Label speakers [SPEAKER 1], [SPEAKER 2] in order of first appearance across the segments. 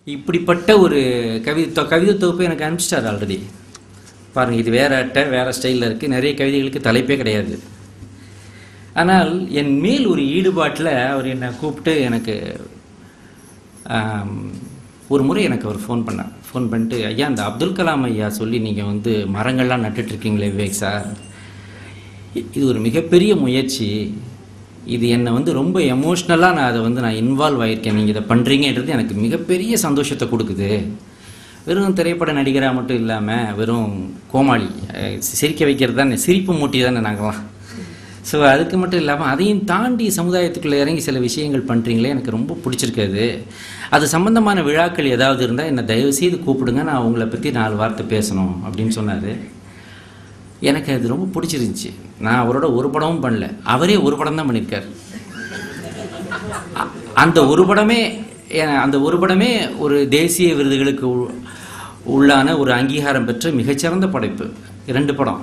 [SPEAKER 1] இப்படிப்பட்ட ஒரு கவிதை கவிதை தொகுப்பு எனக்கு அனுப்பிச்சிட்டார் ஆல்ரெடி பாருங்கள் இது வேற அட்டை வேற ஸ்டைலில் இருக்குது நிறைய கவிதைகளுக்கு தலைப்பே கிடையாது ஆனால் என் மேல் ஒரு ஈடுபாட்டில் அவர் என்னை கூப்பிட்டு எனக்கு ஆம், ஒரு முறை எனக்கு அவர் ஃபோன் பண்ணார் ஃபோன் பண்ணிட்டு ஐயா இந்த அப்துல் கலாம் ஐயா சொல்லி நீங்கள் வந்து மரங்கள்லாம் நட்டுட்டு இருக்கீங்களே விவேக் சார் இ- இது ஒரு மிகப்பெரிய முயற்சி இது என்னை வந்து ரொம்ப எமோஷ்னலாக நான் அதை வந்து நான் இன்வால்வ் ஆகியிருக்கேன் நீங்கள் இதை பண்ணுறீங்கன்றது எனக்கு மிகப்பெரிய சந்தோஷத்தை கொடுக்குது வெறும் திரைப்பட நடிகராக மட்டும் இல்லாமல் வெறும் கோமாளி அஹ் சிரிக்க வைக்கிறது தானே சிரிப்பு மூட்டி தானே நாங்களாம் ஸோ அதுக்கு மட்டும் இல்லாமல் அதையும் தாண்டி சமுதாயத்துக்குள்ளே இறங்கி சில விஷயங்கள் பண்ணுறீங்களே எனக்கு ரொம்ப பிடிச்சிருக்காது அது சம்பந்தமான விழாக்கள் ஏதாவது இருந்தால் என்னை தயவு செய்து கூப்பிடுங்க நான் உங்களை பற்றி நாலு வார்த்தை பேசணும் அப்படின்னு சொன்னார் எனக்கு அது ரொம்ப பிடிச்சிருந்துச்சி நான் அவரோட ஒரு படமும் பண்ணல அவரே ஒரு படம் தான் பண்ணியிருக்காரு அ- அந்த ஒரு படமே ஏ- அந்த ஒரு படமே ஒரு தேசிய விருதுகளுக்கு உ- உள்ளான ஒரு அங்கீகாரம் பெற்ற மிகச்சிறந்த படைப்பு இரண்டு படம்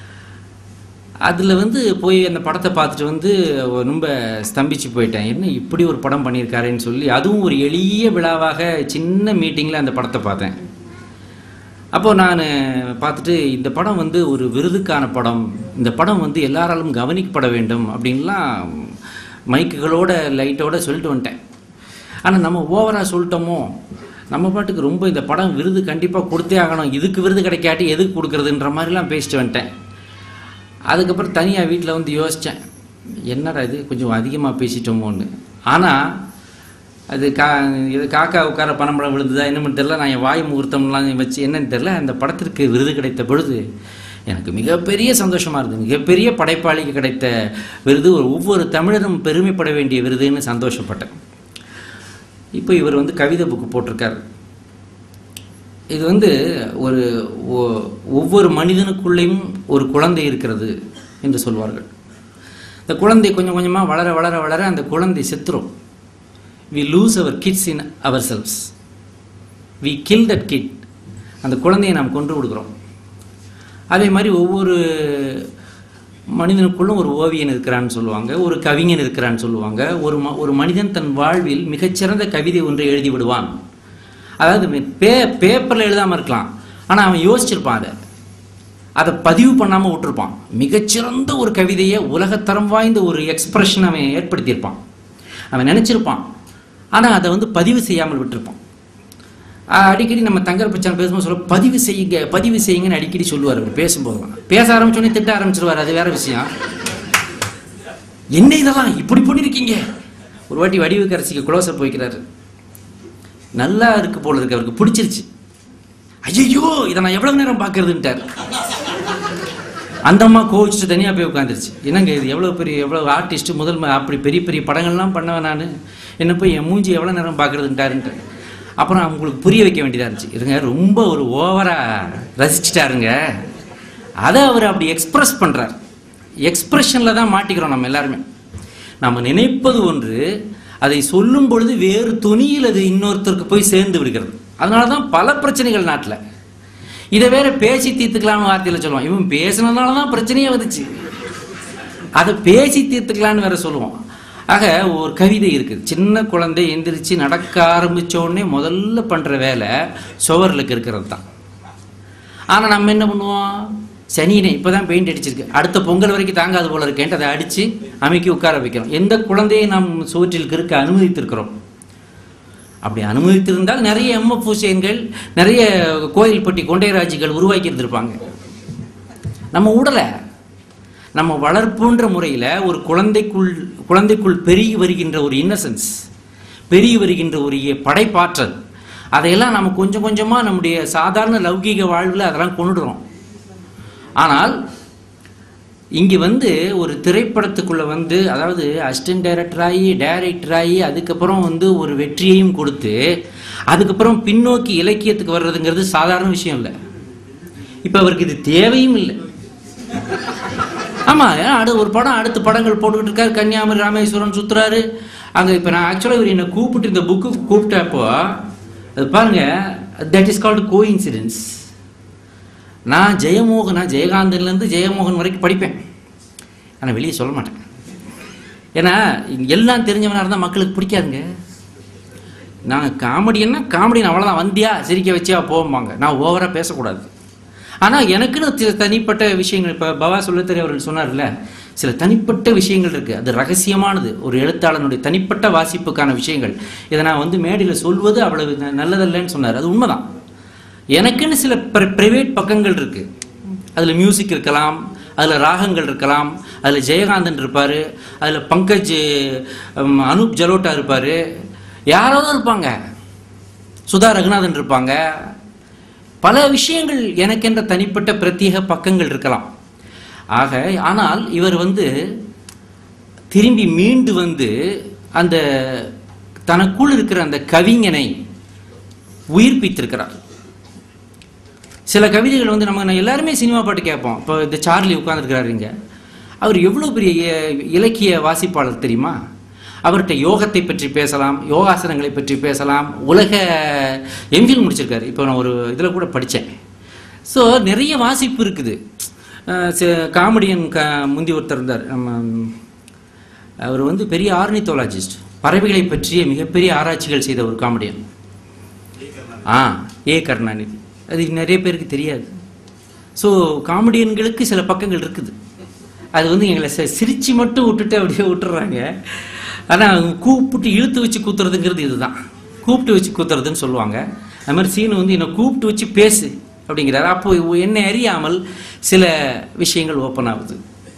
[SPEAKER 1] அதில் வந்து போய் அந்த படத்தை பார்த்துட்டு வந்து ரொம்ப ஸ்தம்பிச்சு போயிட்டேன் என்ன இப்படி ஒரு படம் பண்ணியிருக்காருன்னு சொல்லி அதுவும் ஒரு எளிய விழாவாக சின்ன மீட்டிங்கில் அந்த படத்தை பார்த்தேன் அப்போ நான் பார்த்துட்டு இந்த படம் வந்து ஒரு விருதுக்கான படம் இந்த படம் வந்து எல்லாராலும் கவனிக்கப்பட வேண்டும் அப்படின்லாம் மைக்குகளோட லைட்டோட சொல்லிட்டு வந்துட்டேன் ஆனால் நம்ம ஓவராக சொல்லிட்டோமோ நம்ம பாட்டுக்கு ரொம்ப இந்த படம் விருது கண்டிப்பாக கொடுத்தே ஆகணும் இதுக்கு விருது கிடைக்காட்டி எதுக்கு கொடுக்குறதுன்ற மாதிரிலாம் பேசிட்டு வந்துட்டேன் அதுக்கப்புறம் தனியாக வீட்டில் வந்து யோசித்தேன் என்னடா இது கொஞ்சம் அதிகமாக பேசிட்டோமோன்னு ஆனால் அது கா இது காக்கா உட்கார பணம்பழம் விழுந்ததா என்னன்னு தெரில நான் என் வாய் முகூர்த்தம்லாம் வச்சு என்னன்னு தெரில அந்த படத்திற்கு விருது கிடைத்த பொழுது எனக்கு மிகப்பெரிய சந்தோஷமாக இருந்தது மிகப்பெரிய படைப்பாளிக்கு கிடைத்த விருது ஒரு ஒவ்வொரு தமிழரும் பெருமைப்பட வேண்டிய விருதுன்னு சந்தோஷப்பட்டேன் இப்போ இவர் வந்து கவிதை புக்கு போட்டிருக்காரு இது வந்து ஒரு ஒ- ஒவ்வொரு மனிதனுக்குள்ளேயும் ஒரு குழந்தை இருக்கிறது என்று சொல்வார்கள் இந்த குழந்தை கொஞ்சம் கொஞ்சமாக வளர வளர வளர அந்த குழந்தை செத்துரும் we lose our kids in ourselves we kill that kid அந்த குழந்தையை நாம் கொன்று விடுகிறோம் அதே மாதிரி ஒவ்வொரு மனிதனுக்குள்ளும் ஒரு ஓவியன் இருக்கிறான்னு சொல்லுவாங்க ஒரு கவிஞன் இருக்கிறான்னு சொல்லுவாங்க ஒரு ம ஒரு மனிதன் தன் வாழ்வில் மிகச்சிறந்த கவிதை ஒன்றை எழுதி விடுவான் அதாவது பே பேப்பரில் எழுதாமல் இருக்கலாம் ஆனால் அவன் யோசிச்சிருப்பான் அதை அதை பதிவு பண்ணாமல் விட்டுருப்பான் மிகச்சிறந்த ஒரு கவிதையை உலகத்தரம் வாய்ந்த ஒரு எக்ஸ்பிரஷன் அவன் ஏற்படுத்தியிருப்பான் அவன் நினச்சிருப்பான் ஆனால் அதை வந்து பதிவு செய்யாமல் விட்டுருப்பான் ஆஹ் அடிக்கடி நம்ம தங்கர் பச்சான் பேசும்போது சொல்ல பதிவு செய்யுங்க பதிவு செய்யுங்கன்னு அடிக்கடி சொல்லுவார் அவர் பேசும்போது பேச ஆரம்பிச்சோடனே திட்ட ஆரம்பிச்சிருவார் அது வேற விஷயம் என்ன இதெல்லாம் இப்படி பண்ணியிருக்கீங்க ஒரு வாட்டி வடிவுக்கரசிக்கு குளோசப் போய்க்கிறாரு நல்லா இருக்கு போல இருக்கு அவருக்கு பிடிச்சிருச்சு ஐயோ இதை நான் எவ்வளவு நேரம் பார்க்கறதுன்ட்டார் அந்த அம்மா கோவிச்சுட்டு தனியாக போய் உட்காந்துருச்சு என்னங்க இது எவ்வளோ பெரிய எவ்வளோ ஆர்டிஸ்ட் முதல் ம- அப்படி பெரிய பெரிய படங்கள்லாம் பண்ணவன் நான் என்ன போய் என் மூஞ்சி எவ்வளோ நேரம் பார்க்கறதுன்ட்டாருன்ட்டு அப்புறம் அவங்களுக்கு புரிய வைக்க வேண்டியதாக இருந்துச்சு இருங்க ரொம்ப ஒரு ஓவராக ரசிச்சிட்டாருங்க அதை அவர் அப்படி எக்ஸ்பிரஸ் பண்ணுறார் எக்ஸ்பிரஷனில் தான் மாட்டிக்கிறோம் நம்ம எல்லாருமே நம்ம நினைப்பது ஒன்று அதை சொல்லும் பொழுது வேறு துணியில் அது இன்னொருத்தருக்கு போய் சேர்ந்து விடுகிறது அதனால தான் பல பிரச்சனைகள் நாட்டில் இதை வேற பேசி தீர்த்துக்கலாம்னு வார்த்தையில் சொல்லுவோம் இவன் பேசுனதுனால தான் பிரச்சனையே வந்துச்சு அதை பேசி தீர்த்துக்கலான்னு வேற சொல்லுவோம் ஆக ஒரு கவிதை இருக்குது சின்ன குழந்தை எந்திரிச்சு நடக்க ஆரம்பிச்ச உடனே முதல்ல பண்ற வேலை சுவர்களுக்கு இருக்கிறது தான் ஆனா நம்ம என்ன பண்ணுவோம் சனியனே இப்பதான் பெயிண்ட் அடிச்சிருக்கு அடுத்த பொங்கல் வரைக்கும் தாங்காது போல இருக்கேன்ட்டு அதை அடிச்சு அமைக்கி உட்கார வைக்கிறோம் எந்த குழந்தையை நாம் சுவற்றில் இருக்க அனுமதித்திருக்கிறோம் அப்படி அனுமதித்திருந்தால் நிறைய எம்எஃப் ஹுசேன்கள் நிறைய கோயில்பட்டி கொண்டைராஜிகள் உருவாக்கி இருந்திருப்பாங்க நம்ம உடலை நம்ம வளர்ப்புன்ற முறையில் ஒரு குழந்தைக்குள் குழந்தைக்குள் பெருகி வருகின்ற ஒரு இன்னசென்ஸ் பெருகி வருகின்ற ஒரு இய- படைப்பாற்றல் அதையெல்லாம் நம்ம கொஞ்சம் கொஞ்சமாக நம்முடைய சாதாரண லௌகீக வாழ்வில் அதெல்லாம் கொண்டுடுறோம் ஆனால் இங்கே வந்து ஒரு திரைப்படத்துக்குள்ள வந்து அதாவது அசிஸ்டன்ட் டைரக்டர் ஆகி டைரக்டர் ஆகி அதுக்கப்புறம் வந்து ஒரு வெற்றியையும் கொடுத்து அதுக்கப்புறம் பின்னோக்கி இலக்கியத்துக்கு வர்றதுங்கிறது சாதாரண விஷயம் இல்லை இப்போ அவருக்கு இது தேவையும் இல்லை ஆமா ஏன் அடு ஒரு படம் அடுத்த படங்கள் போட்டுக்கிட்டு இருக்காரு கன்னியாகுமரி ராமேஸ்வரம் சுத்துறாரு அங்க இப்ப நான் ஆக்சுவலாக இவர் என்னை கூப்பிட்டு இந்த புக்கு கூப்பிட்டப்போ அது பாருங்க that is called coincidence நான் ஜெயமோகனா ஜெயகாந்தன்லேருந்து ஜெயமோகன் வரைக்கும் படிப்பேன் ஆனால் வெளியே சொல்ல மாட்டேன் ஏன்னா இங்க எல்லாம் தெரிஞ்சவனாக இருந்தால் மக்களுக்கு பிடிக்காதுங்க நான் காமெடின்னா காமெடின்னு அவ்வளோதான் வந்தியா சிரிக்க வச்சியா போவாங்க நான் ஓவராக பேசக்கூடாது ஆனால் எனக்குன்னு சில தனிப்பட்ட விஷயங்கள் இப்போ பவா சொல்லத்தறி அவர்கள் சொன்னார்ல சில தனிப்பட்ட விஷயங்கள் இருக்குது அது ரகசியமானது ஒரு எழுத்தாளனுடைய தனிப்பட்ட வாசிப்புக்கான விஷயங்கள் இதை நான் வந்து மேடையில் சொல்வது அவ்வளவு ந- நல்லதல்லன்னு சொன்னார் அது உண்மைதான் எனக்குன்னு சில ப்ரைவேட் பக்கங்கள் இருக்குது அதில் மியூசிக் இருக்கலாம் அதில் ராகங்கள் இருக்கலாம் அதில் ஜெயகாந்தன் இருப்பார் அதில் பங்கஜ் உம், அனூப் ஜலோட்டா இருப்பார் யாராவது இருப்பாங்க சுதா ரகுநாதன் இருப்பாங்க பல விஷயங்கள் எனக்கென்ற தனிப்பட்ட பிரத்யேக பக்கங்கள் இருக்கலாம் ஆக ஆனால் இவர் வந்து திரும்பி மீண்டு வந்து அந்த தனக்குள் இருக்கிற அந்த கவிஞனை உயிர்ப்பித்திருக்கிறார் சில கவிதைகள் வந்து நம்ம நான் எல்லாருமே சினிமா பாட்டு கேட்போம் இப்போ இந்த சார்லி உட்கார்ந்துருக்கிறாரு இங்க அவர் எவ்வளோ பெரிய இ- இலக்கிய வாசிப்பாளர் தெரியுமா அவர்கிட்ட யோகத்தை பற்றி பேசலாம் யோகாசனங்களை பற்றி பேசலாம் உலக எம்ஃபில் முடிச்சிருக்காரு இப்போ நான் ஒரு இதில் கூட படித்தேன் ஸோ நிறைய வாசிப்பு இருக்குது அஹ் சி- காமெடியன் க முந்தி ஒருத்தர் இருந்தார் நம்ம அவர் வந்து பெரிய ஆர்னித்தோலாஜிஸ்ட் பறவைகளை பற்றிய மிகப்பெரிய ஆராய்ச்சிகள் செய்த ஒரு காமெடியன் ஆ ஏ கருணாநிதி அது நிறைய பேருக்கு தெரியாது ஸோ காமெடியன்களுக்கு சில பக்கங்கள் இருக்குது அது வந்து எங்களை ச- சிரிச்சு மட்டும் விட்டுட்டு அப்படியே விட்டுறாங்க ஆனால் கூப்பிட்டு இழுத்து வச்சு கூத்துறதுங்கிறது இதுதான் கூப்பிட்டு வச்சு கூத்துறதுன்னு சொல்லுவாங்க அது மாதிரி சீனு வந்து என்னை கூப்பிட்டு வச்சு பேசு அப்படிங்கிறாரு அப்போ என்னை அறியாமல் சில விஷயங்கள் ஓப்பன் ஆகுது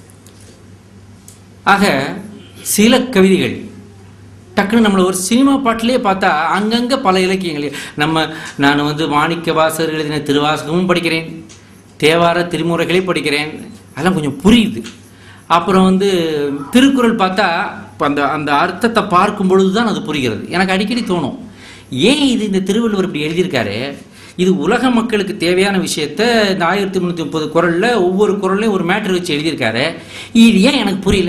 [SPEAKER 1] ஆக சில கவிதைகள் டக்குன்னு நம்மளை ஒரு சினிமா பாட்டிலே பார்த்தா அங்கங்கே பல இலக்கியங்கள் நம்ம நான் வந்து மாணிக்க வாசகர் எழுதின திருவாசகமும் படிக்கிறேன் தேவார திருமுறைகளை படிக்கிறேன் அதெல்லாம் கொஞ்சம் புரியுது அப்புறம் வந்து திருக்குறள் பார்த்தா இப்ப அந்த அந்த அர்த்தத்தை பார்க்கும் பொழுது தான் அது புரிகிறது எனக்கு அடிக்கடி தோணும் ஏன் இது இந்த திருவள்ளுவர் இப்படி எழுதியிருக்காரு இது உலக மக்களுக்கு தேவையான விஷயத்த இந்த ஆயிரத்தி முந்நூற்றி முப்பது குரலில் ஒவ்வொரு குரல்லையும் ஒரு மேட்ரு வச்சு எழுதியிருக்காரு இது ஏன் எனக்கு புரியல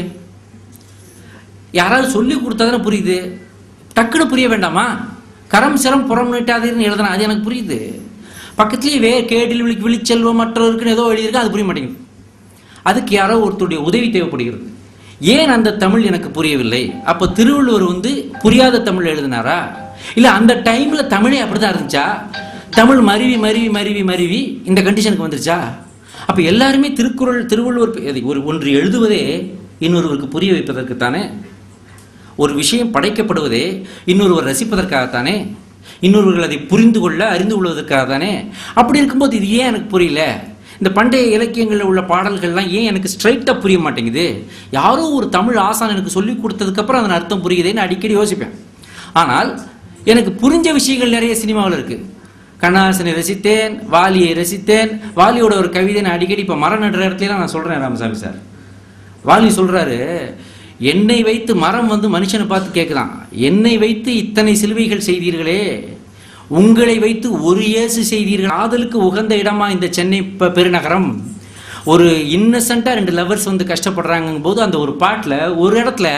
[SPEAKER 1] யாராவது சொல்லி கொடுத்தா தானே புரியுது டக்குன்னு புரிய வேண்டாமா கரம் சிரம் புறம் நீட்டாதீர்னு எழுதணும் அது எனக்கு புரியுது பக்கத்துலேயே வே கேடில் விழி விழிச்செல்வம் மற்றவருக்குன்னு ஏதோ எழுதியிருக்கு அது புரிய மாட்டேங்குது அதுக்கு யாரோ ஒருத்தருடைய உதவி தேவைப்படுகிறது ஏன் அந்த தமிழ் எனக்கு புரியவில்லை அப்போ திருவள்ளுவர் வந்து புரியாத தமிழ் எழுதினாரா இல்லை அந்த டைமில் தமிழே அப்படிதான் இருந்துச்சா தமிழ் மருவி மருவி மருவி மருவி இந்த கண்டிஷனுக்கு வந்துருச்சா அப்போ எல்லாருமே திருக்குறள் திருவள்ளுவர் எதை ஒரு ஒன்று எழுதுவதே இன்னொருவருக்கு புரிய வைப்பதற்குத்தானே ஒரு விஷயம் படைக்கப்படுவதே இன்னொருவர் ரசிப்பதற்காகத்தானே இன்னொருவர்கள் அதை புரிந்து கொள்ள அறிந்து கொள்வதற்காக தானே அப்படி இருக்கும்போது இது ஏன் எனக்கு புரியல இந்த பண்டைய இலக்கியங்களில் உள்ள பாடல்கள்லாம் ஏன் எனக்கு ஸ்ட்ரைட்டாக புரிய மாட்டேங்குது யாரோ ஒரு தமிழ் ஆசான் எனக்கு சொல்லி கொடுத்ததுக்கப்புறம் அதன் அர்த்தம் புரியுதேன்னு அடிக்கடி யோசிப்பேன் ஆனால் எனக்கு புரிஞ்ச விஷயங்கள் நிறைய சினிமாவில் இருக்குது கண்ணாசனை ரசித்தேன் வாலியை ரசித்தேன் வாலியோட ஒரு கவிதை நான் அடிக்கடி இப்போ மரம் நடுற இடத்துல நான் சொல்கிறேன் ராமசாமி சார் வாலி சொல்றாரு என்னை வைத்து மரம் வந்து மனுஷனை பார்த்து கேட்குறான் என்னை வைத்து இத்தனை சிலுவைகள் செய்தீர்களே உங்களை வைத்து ஒரு இயேசு செய்தீர்கள் ஆதலுக்கு உகந்த இடமா இந்த சென்னை ப- பெருநகரம் ஒரு இன்னசென்ட்டாக ரெண்டு லவர்ஸ் வந்து கஷ்டப்படுறாங்கும் போது அந்த ஒரு பாட்டில் ஒரு இடத்துல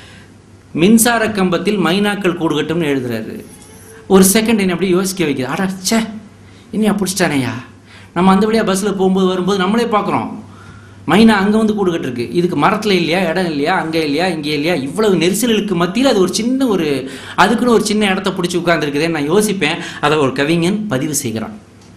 [SPEAKER 1] மின்சார கம்பத்தில் மைனாக்கள் கூடு கட்டும்னு எழுதுறாரு ஒரு செகண்ட் என்ன அப்படியே யோசிக்க வைக்குது அடா ச்சே இனியா பிடிச்சிட்டானேயா நம்ம அந்த வழியாக பஸ்ஸில் போகும்போது வரும்போது நம்மளே பார்க்குறோம் மைனா அங்கே வந்து கூடு கட்டிருக்கு இதுக்கு மரத்தில் இல்லையா இடம் இல்லையா அங்கே இல்லையா இங்கே இல்லையா இவ்வளவு நெரிசலுக்கு மத்தியில் அது ஒரு சின்ன ஒரு அதுக்குன்னு ஒரு சின்ன இடத்த பிடிச்சி உட்காந்துருக்குதேன்னு நான் யோசிப்பேன் அதை ஒரு கவிஞன் பதிவு செய்கிறான்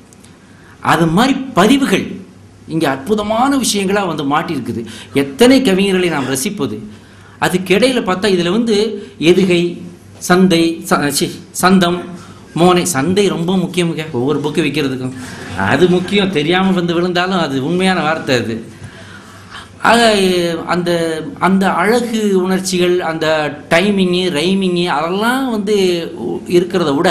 [SPEAKER 1] அது மாதிரி பதிவுகள் இங்கே அற்புதமான விஷயங்களாக வந்து மாட்டியிருக்குது எத்தனை கவிஞர்களை நாம் ரசிப்பது அதுக்கிடையில பார்த்தா இதில் வந்து எதுகை சந்தை ச- சி, சந்தம் மோனை சந்தை ரொம்ப முக்கியமுங்க ஒவ்வொரு புக்கு விற்கிறதுக்கும் அது முக்கியம் தெரியாமல் வந்து விழுந்தாலும் அது உண்மையான வார்த்தை அது ஆக அந்த அந்த அழகு உணர்ச்சிகள் அந்த டைமிங்கு ரைமிங்கு அதெல்லாம் வந்து உ- இருக்கிறத விட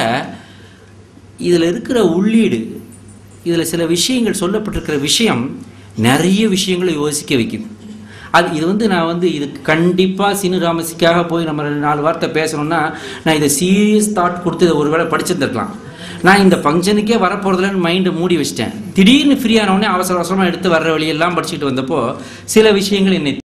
[SPEAKER 1] இதில் இருக்கிற உள்ளீடு இதில் சில விஷயங்கள் சொல்லப்பட்டிருக்கிற விஷயம் நிறைய விஷயங்களை யோசிக்க வைக்குது அது இது வந்து நான் வந்து இது கண்டிப்பாக சினு ராமசிக்காக போய் நம்ம ரெண்டு நாலு வார்த்தை பேசணும்னா நான் இதை சீரியஸ் தாட் கொடுத்து இதை ஒருவேளை படிச்சிருந்துருக்கலாம் நான் இந்த ஃபங்க்ஷனுக்கே வரப்போகிறதுலன்னு மைண்டை மூடி வச்சிட்டேன் திடீர்னு ஃப்ரீ ஆனவுடனே அவசர அவசரமாக எடுத்து வர்ற வழியெல்லாம் படிச்சுட்டு வந்தப்போ சில விஷயங்கள் என்னை